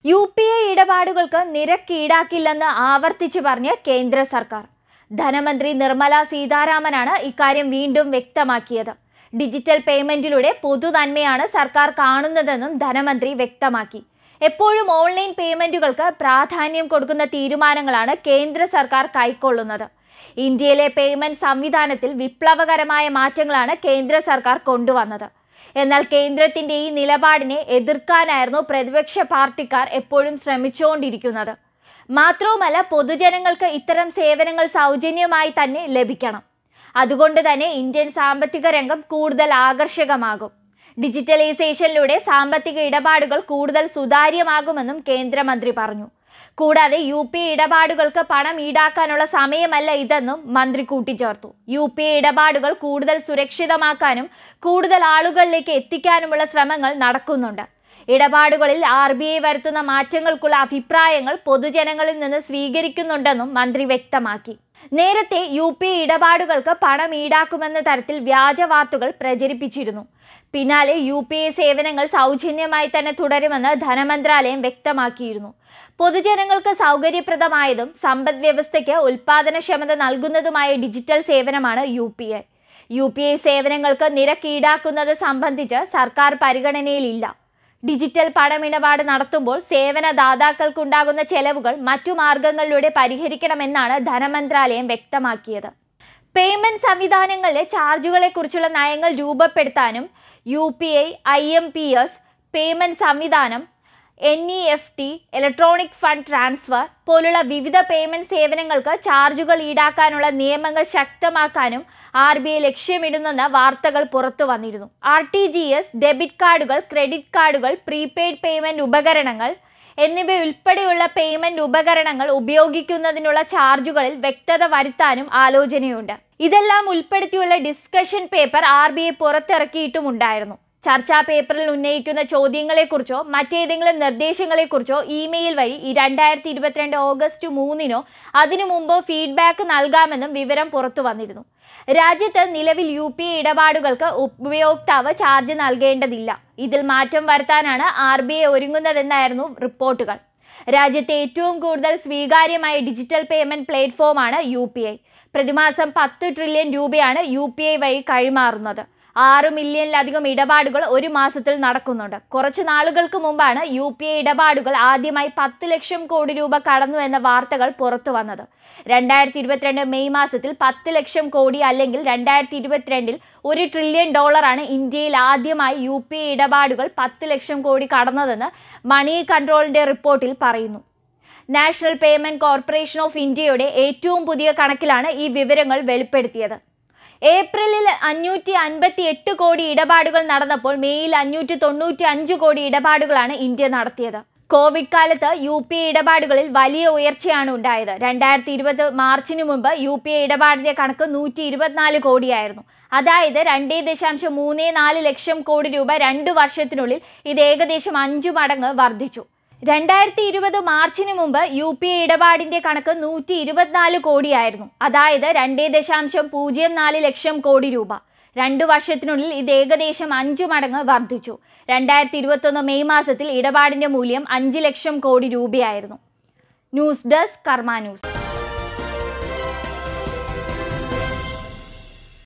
U P I ഇടപാടുകൾക്ക് നിരക്ക് ഈടാക്കില്ലെന്ന് ആവർത്തിച്ചു പറഞ്ഞ് കേന്ദ്ര സർക്കാർ ധനമന്ത്രി നിർമ്മല സീതാരാമനാണ് ഇക്കാര്യം വീണ്ടും വ്യക്തമാക്കിയത് ഡിജിറ്റൽ പേയ്മെന്റിലൂടെ പൊതുനന്മയാണ് സർക്കാർ കാണുന്നതെന്നും ധനമന്ത്രി വ്യക്തമാക്കി എപ്പോഴും ഓൺലൈൻ പേയ്മെന്റുകൾക്ക് പ്രാധാന്യം കൊടുക്കുന്ന തീരുമാനങ്ങളാണ് കേന്ദ്ര സർക്കാർ കൈക്കൊള്ളുന്നത് ഇന്ത്യയിലെ പേയ്മെന്റ് സംവിധാനത്തിൽ വിപ്ലവകരമായ മാറ്റങ്ങളാണ് കേന്ദ്ര സർക്കാർ കൊണ്ടുവന്നത് എന്നാൽ കേന്ദ്രത്തിന്റെ ഈ നിലപാടിനെ എതിർക്കാനായിരുന്നു പ്രതിപക്ഷ പാർട്ടിക്കാർ എപ്പോഴും ശ്രമിച്ചുകൊണ്ടിരിക്കുന്നത് മാത്രവുമല്ല പൊതുജനങ്ങൾക്ക് ഇത്തരം സേവനങ്ങൾ സൗജന്യമായി തന്നെ ലഭിക്കണം അതുകൊണ്ട് തന്നെ ഇന്ത്യൻ സാമ്പത്തിക രംഗം കൂടുതൽ ആകർഷകമാകും ഡിജിറ്റലൈസേഷനിലൂടെ സാമ്പത്തിക ഇടപാടുകൾ കൂടുതൽ സുതാര്യമാകുമെന്നും കേന്ദ്രമന്ത്രി പറഞ്ഞു കൂടാതെ യു പി ഇടപാടുകൾക്ക് പണം ഈടാക്കാനുള്ള സമയമല്ല ഇതെന്നും മന്ത്രി കൂട്ടിച്ചേർത്തു യു പി ഇടപാടുകൾ കൂടുതൽ സുരക്ഷിതമാക്കാനും കൂടുതൽ ആളുകളിലേക്ക് എത്തിക്കാനുമുള്ള ശ്രമങ്ങൾ നടക്കുന്നുണ്ട് ഇടപാടുകളിൽ ആർ ബി ഐ വരുത്തുന്ന മാറ്റങ്ങൾക്കുള്ള അഭിപ്രായങ്ങൾ പൊതുജനങ്ങളിൽ നിന്ന് സ്വീകരിക്കുന്നുണ്ടെന്നും മന്ത്രി വ്യക്തമാക്കി നേരത്തെ യു പി ഇടപാടുകൾക്ക് പണം ഈടാക്കുമെന്ന തരത്തിൽ വ്യാജ വാർത്തകൾ പ്രചരിപ്പിച്ചിരുന്നു പിന്നാലെ യു പി ഐ സേവനങ്ങൾ സൗജന്യമായി തന്നെ തുടരുമെന്ന് ധനമന്ത്രാലയം വ്യക്തമാക്കിയിരുന്നു പൊതുജനങ്ങൾക്ക് സൗകര്യപ്രദമായതും സമ്പദ് വ്യവസ്ഥയ്ക്ക് ഉൽപാദനക്ഷമത നൽകുന്നതുമായ ഡിജിറ്റൽ സേവനമാണ് U P I U P I സേവനങ്ങൾക്ക് നിരക്ക് ഈടാക്കുന്നത് സംബന്ധിച്ച് സർക്കാർ പരിഗണനയിലില്ല ഡിജിറ്റൽ പണമിടപാട് നടത്തുമ്പോൾ സേവന ദാതാക്കൾക്കുണ്ടാകുന്ന ചെലവുകൾ മറ്റു മാർഗങ്ങളിലൂടെ പരിഹരിക്കണമെന്നാണ് ധനമന്ത്രാലയം വ്യക്തമാക്കിയത് പേയ്മെന്റ് സംവിധാനങ്ങളിലെ ചാർജുകളെക്കുറിച്ചുള്ള നയങ്ങൾ രൂപപ്പെടുത്താനും U P I I M P S payment സംവിധാനം N E F T electronic fund transfer പോലുള്ള വിവിധ പേയ്മെന്റ് സേവനങ്ങൾക്ക് ചാർജുകൾ ഈടാക്കാനുള്ള നിയമങ്ങൾ ശക്തമാക്കാനും ആർ ബി ഐ ലക്ഷ്യമിടുന്നെന്ന വാർത്തകൾ പുറത്തു വന്നിരുന്നു R T G S debit കാർഡുകൾ ക്രെഡിറ്റ് കാർഡുകൾ പ്രീപെയ്ഡ് പേയ്മെന്റ് ഉപകരണങ്ങൾ എന്നിവയുൾപ്പെടെയുള്ള പേയ്മെന്റ് ഉപകരണങ്ങൾ ഉപയോഗിക്കുന്നതിനുള്ള ചാർജുകളിൽ വ്യക്തത വരുത്താനും ആലോചനയുണ്ട് ഇതെല്ലാം ഉൾപ്പെടുത്തിയുള്ള discussion paper R B I പുറത്തിറക്കിയിട്ടുമുണ്ടായിരുന്നു ചർച്ചാ പേപ്പറിൽ ഉന്നയിക്കുന്ന ചോദ്യങ്ങളെക്കുറിച്ചോ മറ്റേതെങ്കിലും നിർദ്ദേശങ്ങളെക്കുറിച്ചോ ഇമെയിൽ വഴി ഈ രണ്ടായിരത്തി ഇരുപത്തിരണ്ട് ഓഗസ്റ്റ് മൂന്നിനോ അതിനു മുമ്പോ ഫീഡ്ബാക്ക് നൽകാമെന്നും വിവരം പുറത്തു വന്നിരുന്നു രാജ്യത്ത് നിലവിൽ യു പി ഐ ഇടപാടുകൾക്ക് ഉപയോക്താവ് ചാർജ് നൽകേണ്ടതില്ല ഇതിൽ മാറ്റം വരുത്താനാണ് ആർ ബി ഐ ഒരുങ്ങുന്നതെന്നായിരുന്നു റിപ്പോർട്ടുകൾ രാജ്യത്തെ ഏറ്റവും കൂടുതൽ സ്വീകാര്യമായ ഡിജിറ്റൽ പേയ്മെന്റ് പ്ലാറ്റ്ഫോമാണ് യു പി ഐ പ്രതിമാസം പത്ത് ട്രില്യൺ രൂപയാണ് യു പി ഐ വഴി കൈമാറുന്നത് ആറ് മില്യണിലധികം ഇടപാടുകൾ ഒരു മാസത്തിൽ നടക്കുന്നുണ്ട് കുറച്ചു നാളുകൾക്ക് മുമ്പാണ് യു പി ഐ ഇടപാടുകൾ ആദ്യമായി പത്ത് ലക്ഷം കോടി രൂപ കടന്നു എന്ന വാർത്തകൾ പുറത്തു വന്നത് രണ്ടായിരത്തി ഇരുപത്തിരണ്ട് മെയ് മാസത്തിൽ പത്ത് ലക്ഷം കോടി അല്ലെങ്കിൽ രണ്ടായിരത്തി ഇരുപത്തിരണ്ടിൽ ഒരു ട്രില്യൺ ഡോളറാണ് ഇന്ത്യയിൽ ആദ്യമായി യു പി ഐ ഇടപാടുകൾ പത്ത് ലക്ഷം കോടി കടന്നതെന്ന് മണി കൺട്രോളിന്റെ റിപ്പോർട്ടിൽ പറയുന്നു നാഷണൽ പേയ്മെന്റ് കോർപ്പറേഷൻ ഓഫ് ഇന്ത്യയുടെ ഏറ്റവും പുതിയ കണക്കിലാണ് ഈ വിവരങ്ങൾ വെളിപ്പെടുത്തിയത് ഏപ്രിലിൽ അഞ്ഞൂറ്റി അൻപത്തി എട്ട് കോടി ഇടപാടുകൾ നടന്നപ്പോൾ മെയ്യിൽ അഞ്ഞൂറ്റി തൊണ്ണൂറ്റി അഞ്ച് കോടി ഇടപാടുകളാണ് ഇന്ത്യ നടത്തിയത് കോവിഡ് കാലത്ത് യു പി ഐ ഇടപാടുകളിൽ വലിയ ഉയർച്ചയാണ് ഉണ്ടായത് രണ്ടായിരത്തി ഇരുപത് മാർച്ചിന് മുമ്പ് യു പി ഐ ഇടപാടിന്റെ കണക്ക് നൂറ്റി ഇരുപത്തിനാല് കോടിയായിരുന്നു അതായത് രണ്ടേ ദശാംശം മൂന്ന് നാല് ലക്ഷം കോടി രൂപ രണ്ട് വർഷത്തിനുള്ളിൽ ഇത് ഏകദേശം അഞ്ചു മടങ്ങ് വർദ്ധിച്ചു രണ്ടായിരത്തി ഇരുപത് മാർച്ചിന് മുമ്പ് യു പി ഐ ഇടപാടിന്റെ കണക്ക് നൂറ്റി ഇരുപത്തിനാല് കോടിയായിരുന്നു അതായത് രണ്ടേ ദശാംശം പൂജ്യം നാല് ലക്ഷം കോടി രൂപ രണ്ടു വർഷത്തിനുള്ളിൽ ഇത് ഏകദേശം അഞ്ചു മടങ്ങ് വർദ്ധിച്ചു രണ്ടായിരത്തി ഇരുപത്തൊന്ന് മെയ് മാസത്തിൽ ഇടപാടിന്റെ മൂല്യം അഞ്ച് ലക്ഷം കോടി രൂപയായിരുന്നു ന്യൂസ് ഡെസ്ക് കർമ്മ ന്യൂസ്